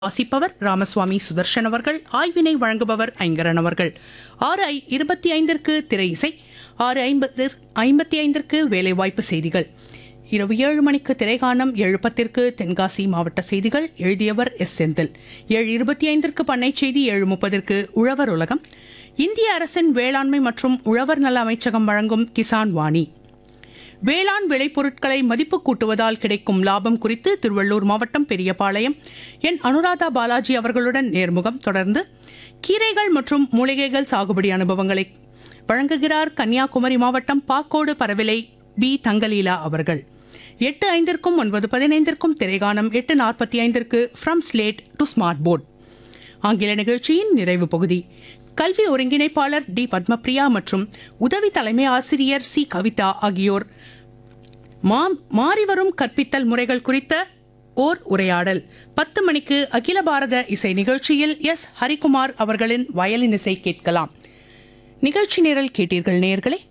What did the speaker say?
வாசிப்பவர் ராமசுவாமி சுதர்ஷன் அவர்கள் ஆய்வினை வழங்குபவர் ஐங்கரன் அவர்கள் ஆறு ஐ இருபத்தி ஐந்திற்கு திரை இசை ஆறு ஐம்பது ஐம்பத்தி ஐந்திற்கு வேலைவாய்ப்பு செய்திகள் இரவு ஏழு மணிக்கு திரைகாணம் ஏழு பத்திற்கு தென்காசி மாவட்ட செய்திகள் எழுதியவர் எஸ் செந்தில் ஏழு இருபத்தி ஐந்திற்கு பண்ணை செய்தி ஏழு முப்பதற்கு உழவர் உலகம் இந்திய அரசின் வேளாண்மை மற்றும் உழவர் நல அமைச்சகம் வழங்கும் கிசான் வாணி வேளாண் விளைபொருட்களை மதிப்பு கூட்டுவதால் கிடைக்கும் லாபம் குறித்து திருவள்ளூர் மாவட்டம் பெரியபாளையம் என் அனுராதா பாலாஜி அவர்களுடன் நேர்முகம் தொடர்ந்து கீரைகள் மற்றும் மூலிகைகள் சாகுபடி அனுபவங்களை வழங்குகிறார் கன்னியாகுமரி மாவட்டம் பாக்கோடு பரவிலை பி தங்கலீலா அவர்கள் எட்டு ஐந்திற்கும் ஒன்பது பதினைந்திற்கும் திரைகாணம் எட்டு நாற்பத்தி ஐந்திற்கு from slate to smart board ஆங்கில நிகழ்ச்சியின் நிறைவு பகுதி கல்வி ஒருங்கிணைப்பாளர் டி பத்மபிரியா மற்றும் உதவி தலைமை ஆசிரியர் சி கவிதா ஆகியோர் மா- மாறிவரும் கற்பித்தல் முறைகள் குறித்த ஓர் உரையாடல் பத்து மணிக்கு அகில பாரத இசை நிகழ்ச்சியில் எஸ் ஹரிகுமார் அவர்களின் வயலின் இசை கேட்கலாம் நிகழ்ச்சி நிரல் கேட்டீர்கள் நேயர்களே